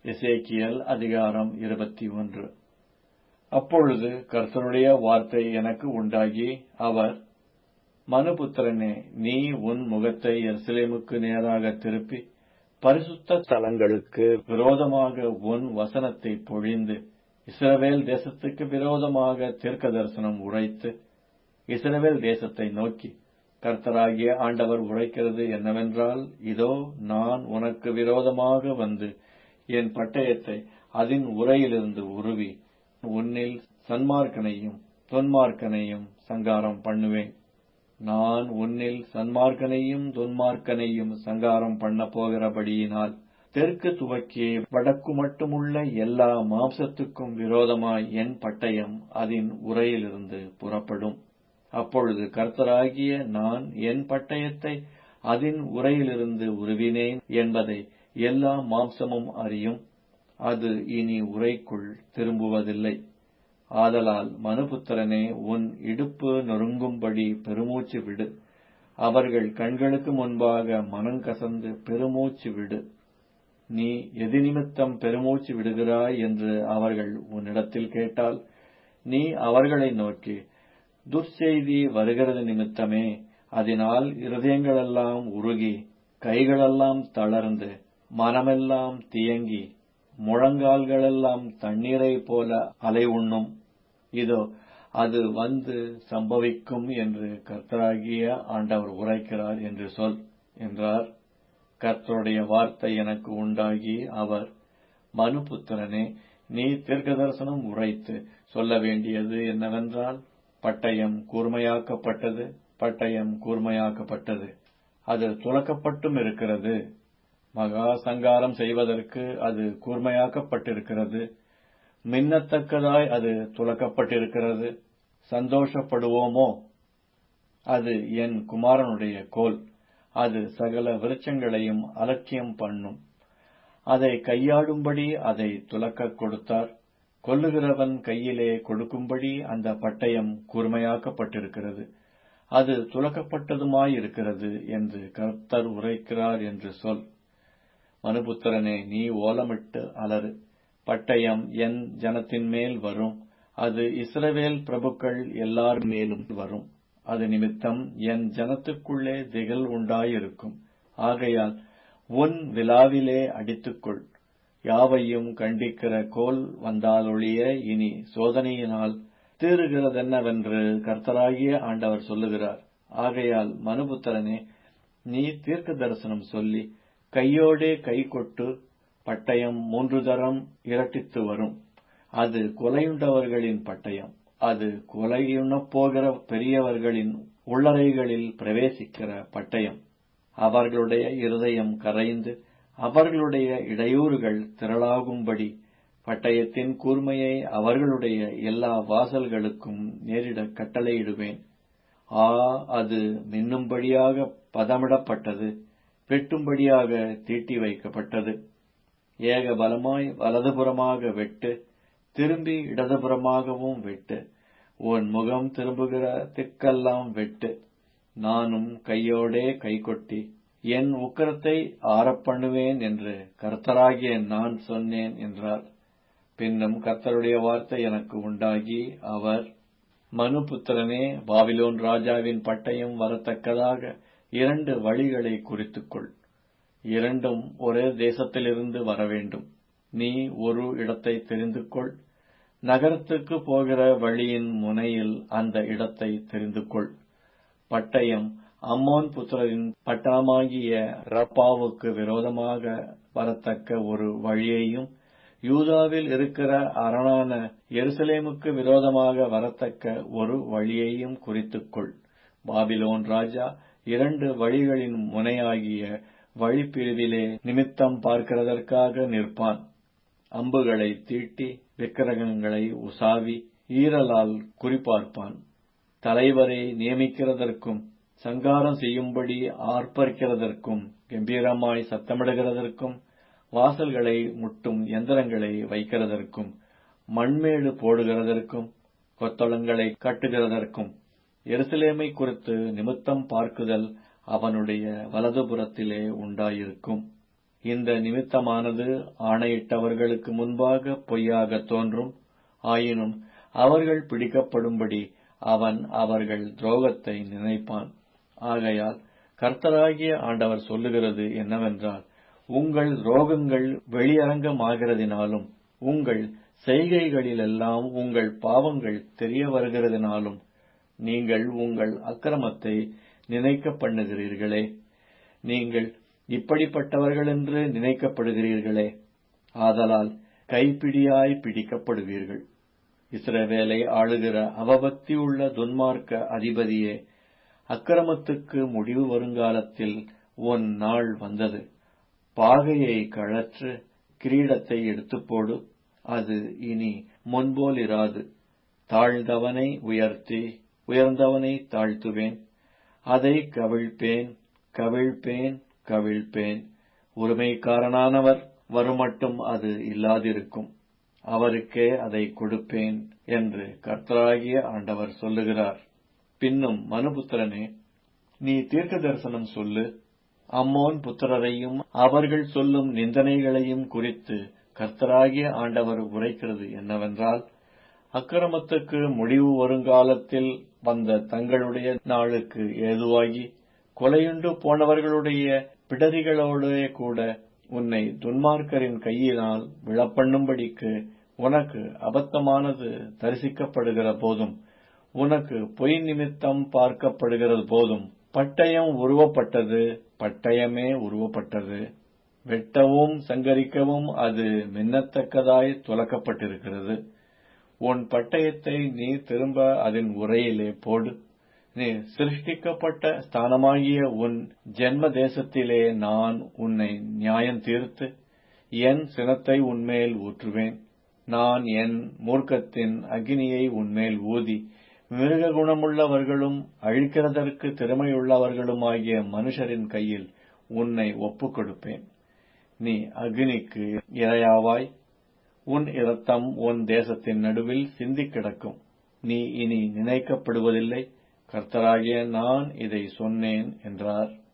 எசேக்கியேல் அதிகாரம் இருபத்தி ஒன்று அப்பொழுது கர்த்தருடைய வார்த்தை எனக்கு உண்டாகி அவர் மனுபுத்திரனே நீ உன் முகத்தை எருசலேமுக்கு நேராகத் திருப்பி பரிசுத்த ஸ்தலங்களுக்கு விரோதமாக உன் வசனத்தைப் பொழிந்து இஸ்ரவேல் தேசத்துக்கு விரோதமாக தீர்க்கதரிசனம் உரைத்து இஸ்ரவேல் தேசத்தை நோக்கி கர்த்தராகிய ஆண்டவர் உரைக்கிறது என்னவென்றால் இதோ நான் உனக்கு விரோதமாக வந்து என் பட்டயத்தை அதின் உரையிலிருந்து உருவி உன்னில் சன்மார்க்கனையும் தொன்மார்க்கனையும் சங்காரம் பண்ணுவேன் நான் உன்னில் சன்மார்க்கனையும் தொன்மார்க்கனையும் சங்காரம் பண்ண போகிறபடியினால் தெற்கு துவக்கி வடக்கு மட்டுமுள்ள எல்லா மாம்சத்துக்கும் விரோதமாய் என் பட்டயம் அதன் உரையிலிருந்து புறப்படும் அப்பொழுது கர்த்தராகிய நான் என் பட்டயத்தை அதன் உரையிலிருந்து உருவினேன் என்பதை எல்லா மாம்சமும் அறியும் அது இனி உரைக்குள் திரும்புவதில்லை ஆதலால் மனுபுத்திரனே உன் இடுப்பு நொறுங்கும்படி பெருமூச்சு விடு அவர்கள் கண்களுக்கு முன்பாக மனங்கசந்து பெருமூச்சு விடு நீ எது நிமித்தம் பெருமூச்சு விடுகிறாய் என்று அவர்கள் உன்னிடத்தில் கேட்டால் நீ அவர்களை நோக்கி துர்ச்செய்தி வருகிறது நிமித்தமே அதனால் இருதயங்களெல்லாம் உருகி கைகளெல்லாம் தளர்ந்து மனமெல்லாம் தியங்கி முழங்கால்களெல்லாம் தண்ணீரைப் போல அலை உண்ணும் இதோ அது வந்து சம்பவிக்கும் என்று கர்த்தராகிய ஆண்டவர் உரைக்கிறார் என்று சொல் என்றார் கர்த்தருடைய வார்த்தை எனக்கு உண்டாகி அவர் மனுபுத்திரனே நீ தீர்க்கதரிசனம் உரைத்து சொல்ல வேண்டியது என்னவென்றால் பட்டயம் கூர்மையாக்கப்பட்டது பட்டயம் கூர்மையாக்கப்பட்டது அது துலக்கப்பட்டும் இருக்கிறது மகா சங்காரம் செய்வதற்கு அது கூர்மையாக்கப்பட்டிருக்கிறது மின்னத்தக்கதாய் அது துலக்கப்பட்டிருக்கிறது சந்தோஷப்படுவோமோ அது என் குமாரனுடைய கோல் அது சகல விருட்சங்களையும் அலட்சியம் பண்ணும் அதை கையாடும்படி அதை துலக்கக் கொடுத்தார் கொல்லுகிறவன் கையிலே கொடுக்கும்படி அந்த பட்டயம் கூர்மையாக்கப்பட்டிருக்கிறது அது துலக்கப்பட்டதுமாயிருக்கிறது என்று கர்த்தர் உரைக்கிறார் என்று சொல் மனுபுத்திரனே நீ ஓலமிட்டு அலறு பட்டயம் என் ஜனத்தின் மேல் வரும் அது இஸ்ரவேல் பிரபுக்கள் எல்லார் மேலும் வரும் அது நிமித்தம் என் ஜனத்துக்குள்ளே திகழ் உண்டாயிருக்கும் ஆகையால் உன் விழாவிலே அடித்துக்கொள் யாவையும் கண்டிக்கிற கோல் வந்தாலொழிய இனி சோதனையினால் தீருகிறதென்னவென்று கர்த்தராகிய ஆண்டவர் சொல்லுகிறார் ஆகையால் மனுபுத்திரனே நீ தீர்க்க தரிசனம் சொல்லி கையோடே கை கொட்டு பட்டயம் மூன்று தரம் இரட்டித்து வரும் அது கொலையுண்டவர்களின் பட்டயம் அது கொலையுண்ணப் போகிற பெரியவர்களின் உள்ளறைகளில் பிரவேசிக்கிற பட்டயம் அவர்களுடைய இருதயம் கரைந்து அவர்களுடைய இடையூறுகள் திரளாகும்படி பட்டயத்தின் கூர்மையை அவர்களுடைய எல்லா வாசல்களுக்கும் நேரிட கட்டளையிடுவேன் ஆ அது மின்னும்படியாக பதமிடப்பட்டது வெட்டும்படியாக தீட்டி வைக்கப்பட்டது ஏக பலமாய் வலதுபுறமாக வெட்டு திரும்பி இடதுபுறமாகவும் வெட்டு உன் முகம் திரும்புகிற திக்கெல்லாம் வெட்டு நானும் கையோடே கைகொட்டி என் உக்கரத்தை ஆறப்பண்ணுவேன் என்று கர்த்தராகிய நான் சொன்னேன் என்றார் பின்னும் கர்த்தருடைய வார்த்தை எனக்கு உண்டாகி அவர் மனுபுத்திரனே பாபிலோன் ராஜாவின் பட்டயம் வரத்தக்கதாக இரண்டு வழிகளை குறித்துக்கொள் இரண்டும் ஒரே தேசத்திலிருந்து வர வேண்டும் நீ ஒரு இடத்தை தெரிந்து கொள் நகரத்துக்கு போகிற வழியின் முனையில் அந்த இடத்தை தெரிந்து கொள் பட்டயம் அம்மோன் புத்திரரின் பட்டணமாகிய ரப்பாவுக்கு விரோதமாக வரத்தக்க ஒரு வழியையும் யூதாவில் இருக்கிற அரணான எருசலேமுக்கு விரோதமாக வரத்தக்க ஒரு வழியையும் குறித்துக்கொள் பாபிலோன் ராஜா இரண்டு வழிகளின் முனையாகிய வழிப்பிரிவிலே நிமித்தம் பார்க்கிறதற்காக நிற்பான் அம்புகளை தீட்டி விக்கிரகங்களை உசாவி ஈரலால் குறிப்பார்ப்பான் தலைவரை நியமிக்கிறதற்கும் சங்காரம் செய்யும்படி ஆர்ப்பரிக்கிறதற்கும் கம்பீரமாய் சத்தமிடுகிறதற்கும் வாசல்களை முட்டும் எந்திரங்களை வைக்கிறதற்கும் மண்மேடு போடுகிறதற்கும் கொத்தளங்களை கட்டுகிறதற்கும் எருசலேமை குறித்து நிமித்தம் பார்க்குதல் அவனுடைய வலதுபுறத்திலே உண்டாயிருக்கும் இந்த நிமித்தமானது ஆணையிட்டவர்களுக்கு முன்பாக பொய்யாகத் தோன்றும் ஆயினும் அவர்கள் பிடிக்கப்படும்படி அவன் அவர்கள் துரோகத்தை நினைப்பான் ஆகையால் கர்த்தராகிய ஆண்டவர் சொல்லுகிறது என்னவென்றால் உங்கள் துரோகங்கள் வெளியரங்கமாகிறதினாலும் உங்கள் செய்கைகளிலெல்லாம் உங்கள் பாவங்கள் தெரிய வருகிறதினாலும் நீங்கள் உங்கள் அக்கிரமத்தை நினைக்க பண்ணுகிறீர்களே நீங்கள் இப்படிப்பட்டவர்களென்று நினைக்கப்படுகிறீர்களே ஆதலால் கைப்பிடியாய் பிடிக்கப்படுவீர்கள் இஸ்ரவேலை ஆளுகிற அவபக்தியுள்ள துன்மார்க்க அதிபதியே அக்கிரமத்துக்கு முடிவு வருங்காலத்தில் உன் நாள் வந்தது பாகையை கழற்று கிரீடத்தை எடுத்துப்போடு அது இனி முன்போலிராது தாழ்ந்தவனை உயர்த்தி உயர்ந்தவனை தாழ்த்துவேன் அதை கவிழ்ப்பேன் கவிழ்ப்பேன் கவிழ்ப்பேன் உரிமைக்காரனானவர் வருமட்டும் அது இல்லாதிருக்கும் அவருக்கே அதை கொடுப்பேன் என்று கர்த்தராகிய ஆண்டவர் சொல்லுகிறார் பின்னும் மனுபுத்திரனே நீ தீர்க்க தரிசனம் சொல்லு அம்மோன் புத்திரரையும் அவர்கள் சொல்லும் நிந்தனைகளையும் குறித்து கர்த்தராகிய ஆண்டவர் உரைக்கிறது என்னவென்றால் அக்கிரமத்துக்கு முடிவு வருங்காலத்தில் வந்த தங்களுடைய நாளுக்கு ஏதுவாகி கொலையுண்டு போனவர்களுடைய பிடரிகளோடே கூட உன்னை துன்மார்க்கரின் கையினால் விழப்பண்ணும்படிக்கு உனக்கு அபத்தமானது தரிசிக்கப்படுகிற போதும் உனக்கு பொய் நிமித்தம் பார்க்கப்படுகிறது போதும் பட்டயம் உருவப்பட்டது பட்டயமே உருவப்பட்டது வெட்டவும் சங்கரிக்கவும் அது மின்னத்தக்கதாய் துலக்கப்பட்டிருக்கிறது உன் பட்டயத்தை நீ திரும்ப அதன் உரையிலே போடு நீ சிருஷ்டிக்கப்பட்ட ஸ்தானமாகிய உன் ஜென்ம தேசத்திலே நான் உன்னை நியாயம் தீர்த்து என் சினத்தை உன்மேல் ஊற்றுவேன் நான் என் மூர்க்கத்தின் அக்னியை உன்மேல் ஊதி மிருக குணமுள்ளவர்களும் அழிக்கிறதற்கு திறமையுள்ளவர்களுமாகிய மனுஷரின் கையில் உன்னை ஒப்புக் கொடுப்பேன் நீ அக்னிக்கு இரையாவாய் உன் இரத்தம் உன் தேசத்தின் நடுவில் சிந்திக் கிடக்கும் நீ இனி நினைக்கப்படுவதில்லை கர்த்தராகிய நான் இதை சொன்னேன் என்றார்